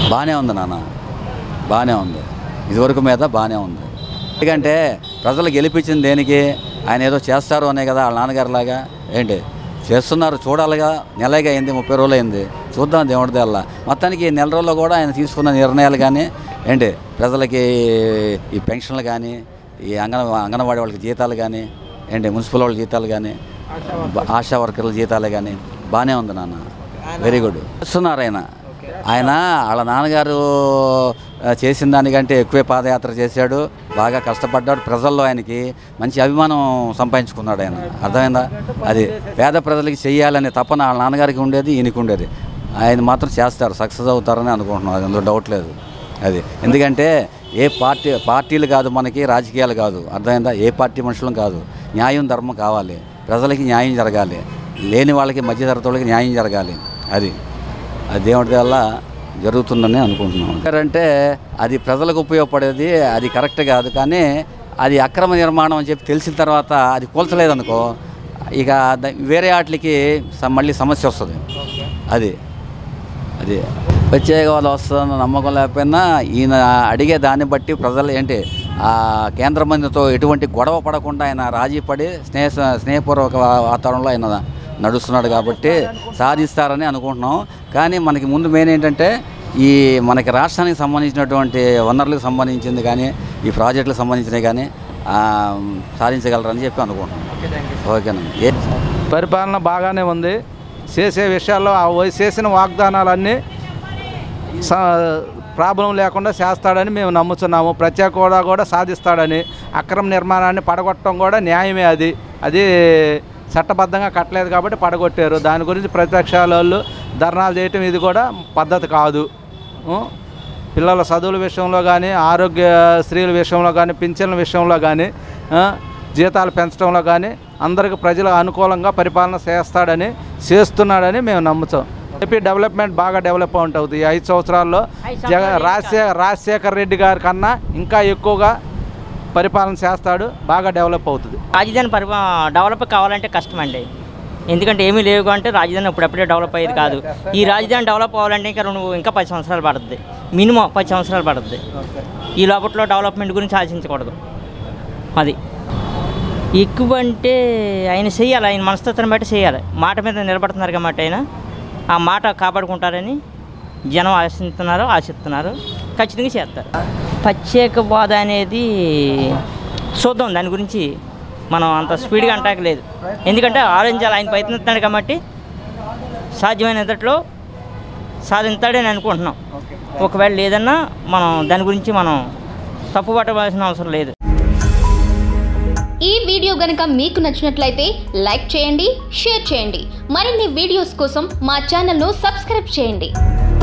బాగానే ఉంది నాన్న బాగానే ఉంది ఇదివరకు మీద బాగానే ఉంది ఎందుకంటే ప్రజలు గెలిపించింది దేనికి ఆయన ఏదో చేస్తారు అనే కదా వాళ్ళ నాన్నగారిలాగా ఏంటి చేస్తున్నారు చూడాలిగా నెలగా అయింది ముప్పై రోజులు అయింది చూద్దాం దేవుడి దల్ల మొత్తానికి ఈ నెల రోజుల్లో కూడా ఆయన తీసుకున్న నిర్ణయాలు కానీ ఏంటి ప్రజలకి ఈ పెన్షన్లు కానీ ఈ అంగన అంగన్వాడీ వాళ్ళకి జీతాలు కానీ ఏంటి మున్సిపల్ వాళ్ళ జీతాలు కానీ ఆశా వర్కర్ల జీతాలు కానీ బాగానే ఉంది నాన్న వెరీ గుడ్ చేస్తున్నారు ఆయన ఆయన వాళ్ళ నాన్నగారు ఆ, చేసిన దానికంటే ఎక్కువే పాదయాత్ర చేశాడు బాగా కష్టపడ్డాడు ప్రజల్లో ఆయనకి మంచి అభిమానం సంపాదించుకున్నాడు ఆయన అర్థమైందా అది పేద ప్రజలకి చెయ్యాలనే తపన వాళ్ళ నాన్నగారికి ఉండేది ఈయనకి ఉండేది ఆయన మాత్రం చేస్తారు సక్సెస్ అవుతారని అనుకుంటున్నాను అందులో డౌట్ లేదు అది ఎందుకంటే ఏ పార్టీ పార్టీలు కాదు మనకి రాజకీయాలు కాదు అర్థమైందా ఏ పార్టీ మనుషులం కాదు న్యాయం ధర్మం కావాలి ప్రజలకి న్యాయం జరగాలి లేని వాళ్ళకి మధ్యతరగతి వాళ్ళకి న్యాయం జరగాలి అది అది దేవుడి వల్ల జరుగుతుందని అనుకుంటున్నాం అంటే అది ప్రజలకు ఉపయోగపడేది అది కరెక్ట్ కాదు కానీ అది అక్రమ నిర్మాణం అని చెప్పి తెలిసిన తర్వాత అది కూల్చలేదనుకో ఇక ద- వేరే వాటికి స- మళ్ళీ సమస్య వస్తుంది అది అది ప్రత్యేక హోదా వస్తుందన్న నమ్మకం లేకపోయినా ఈయన అడిగే దాన్ని బట్టి ప్రజలు ఏంటి ఆ కేంద్ర మంత్రితో ఎటువంటి గొడవ పడకుండా ఆయన రాజీ పడి స్నేహ స్నేహపూర్వక వా- వాతావరణంలో ఆయన నడుస్తున్నాడు కాబట్టి సాధిస్తారని అనుకుంటున్నాం కానీ మనకి ముందు మెయిన్ ఏంటంటే ఈ మనకి రాష్ట్రానికి సంబంధించినటువంటి వనరులకు సంబంధించింది కానీ ఈ ప్రాజెక్టులకు సంబంధించినవి కానీ ఆ, సాధించగలరని చెప్పి అనుకుంటున్నాం ఓకేనండి ఏ పరిపాలన బాగానే ఉంది చేసే విషయాల్లో ఆ వై- చేసిన వాగ్దానాలన్నీ స- ప్రాబ్లం లేకుండా చేస్తాడని మేము నమ్ముతున్నాము ప్రత్యేక హోదా కూడా సాధిస్తాడని అక్రమ నిర్మాణాన్ని పడగొట్టడం కూడా న్యాయమే అది అది చట్టబద్ధంగా కట్టలేదు కాబట్టి పడగొట్టారు దాని గురించి ప్రతిపక్షాల వాళ్ళు ధర్నాలు చేయటం ఇది కూడా పద్ధతి కాదు ఉం? పిల్లల చదువుల విషయంలో కానీ ఆరోగ్య స్త్రీల విషయంలో కానీ పింఛన్ల విషయంలో కానీ ఆ, జీతాలు పెంచడంలో కానీ అందరికి ప్రజల అనుకూలంగా పరిపాలన చేస్తాడని చేస్తున్నాడని మేము నమ్ముతాం ఏపీ డెవలప్మెంట్ బాగా డెవలప్ ఉంటుంది ఈ ఐదు సంవత్సరాల్లో జగ రాజశేఖర్ రాజశేఖర్ రెడ్డి గారి కన్నా ఇంకా ఎక్కువగా పరిపాలన చేస్తాడు బాగా డెవలప్ అవుతుంది రాజధాని పరిపా డెవలప్ కావాలంటే కష్టం అండి ఎందుకంటే ఏమీ లేవు అంటే రాజధాని అప్పుడప్పుడే డెవలప్ అయ్యేది కాదు ఈ రాజధాని డెవలప్ అవ్వాలంటే ఇంకా రెండు ఇంకా పది సంవత్సరాలు పడుతుంది మినిమం పది సంవత్సరాలు పడుతుంది ఈ లోపట్లో డెవలప్మెంట్ గురించి ఆశించకూడదు అది ఎక్కువ అంటే ఆయన చెయ్యాలి ఆయన మనస్తత్వం బట్టి చేయాలి మాట మీద నిలబడుతున్నారు కాబట్టి ఆయన ఆ మాట కాపాడుకుంటారని జనం ఆశిస్తున్నారు ఆశిస్తున్నారు ఖచ్చితంగా చేస్తారు ప్రత్యేక హోదా అనేది చూద్దాం దాని గురించి మనం అంత స్పీడ్గా అంటాక లేదు ఎందుకంటే ఆలోచించాలి ఆయన ప్రయత్నిస్తున్నాడు కాబట్టి సాధ్యమైనంతట్లో సాధిస్తాడని అనుకుంటున్నాం ఒకవేళ లేదన్నా మనం దాని గురించి మనం తప్పు పట్టవలసిన అవసరం లేదు ఈ వీడియో గనుక మీకు నచ్చినట్లయితే లైక్ చేయండి షేర్ చేయండి మరిన్ని వీడియోస్ కోసం మా ఛానల్ను సబ్స్క్రైబ్ చేయండి